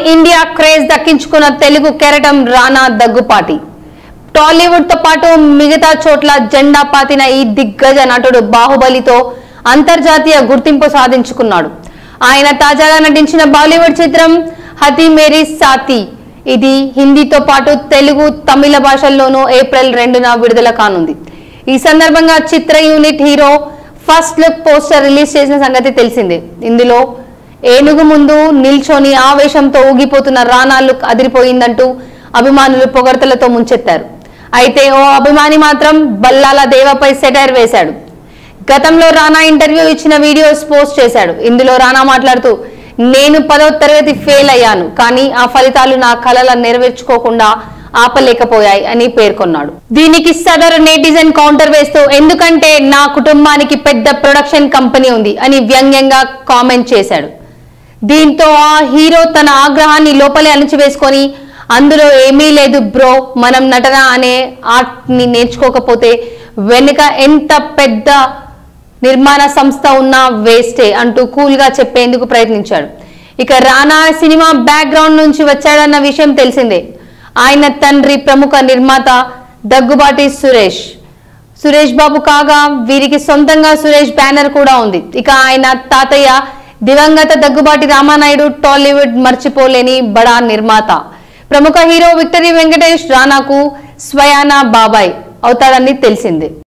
India craze దక్కించుకున్న తెలుగు కెరటం రానా దగ్గుపాటి టాలీవుడ్ తో పాటు మిగతా చోట్ల జెండా పాతిన ఈ దిగ్గజ నటుడు బాహుబలితో అంతర్జాతీయ గుర్తింపు సాధించుకున్నాడు ఆయన తాజాగా నటించిన బాలీవుడ్ చిత్రం హతి మేరీ సాతి ఇది హిందీతో పాటు తెలుగు తమిళ భాషల్లోనూ ఏప్రిల్ రెండున విడుదల కానుంది ఈ సందర్భంగా చిత్ర unit hero first look poster release చేసిన సంగతి తెలిసిందే ఇందులో ఏనుగు ముందు నిల్చొని ఆవేశంతో ఊగిపోతున్న రానా లుక్ అదిరిపోయిందంటూ అభిమానులు పొగడ్తలతో ముంచెత్తారు అయితే ఓ అభిమాని మాత్రం బల్లాల దేవపై సెటైర్ వేశాడు గతంలో రానా ఇంటర్వ్యూ ఇచ్చిన వీడియోస్ పోస్ట్ చేశాడు ఇందులో రానా మాట్లాడుతూ నేను పదో తరగతి ఫెయిల్ అయ్యాను కానీ ఆ ఫలితాలు నా కలల నెరవేర్చుకోకుండా ఆపలేకపోయాయి అని పేర్కొన్నాడు దీనికి సదరు నెటిజన్ కౌంటర్ వేస్తూ ఎందుకంటే నా కుటుంబానికి పెద్ద ప్రొడక్షన్ కంపెనీ ఉంది అని వ్యంగ్యంగా కామెంట్ చేశాడు దీంతో ఆ హీరో తన ఆగ్రహాన్ని లోపలే అణిచివేసుకొని అందులో ఏమీ లేదు బ్రో మనం నటన అనే ఆర్ట్ ని నేర్చుకోకపోతే వెనుక ఎంత పెద్ద నిర్మాణ సంస్థ ఉన్నా వేస్టే అంటూ కూల్ గా చెప్పేందుకు ప్రయత్నించాడు ఇక రానా సినిమా బ్యాక్గ్రౌండ్ నుంచి వచ్చాడన్న విషయం తెలిసిందే ఆయన తండ్రి ప్రముఖ నిర్మాత దగ్గుబాటి సురేష్ సురేష్ బాబు కాగా వీరికి సొంతంగా సురేష్ బ్యానర్ కూడా ఉంది ఇక ఆయన తాతయ్య దివంగత దగ్గుబాటి రామానాయుడు టాలీవుడ్ మర్చిపోలేని బడా నిర్మాత ప్రముఖ హీరో విక్టరీ వెంకటేష్ రానాకు స్వయానా బాబాయ్ అవుతాడని తెలిసిందే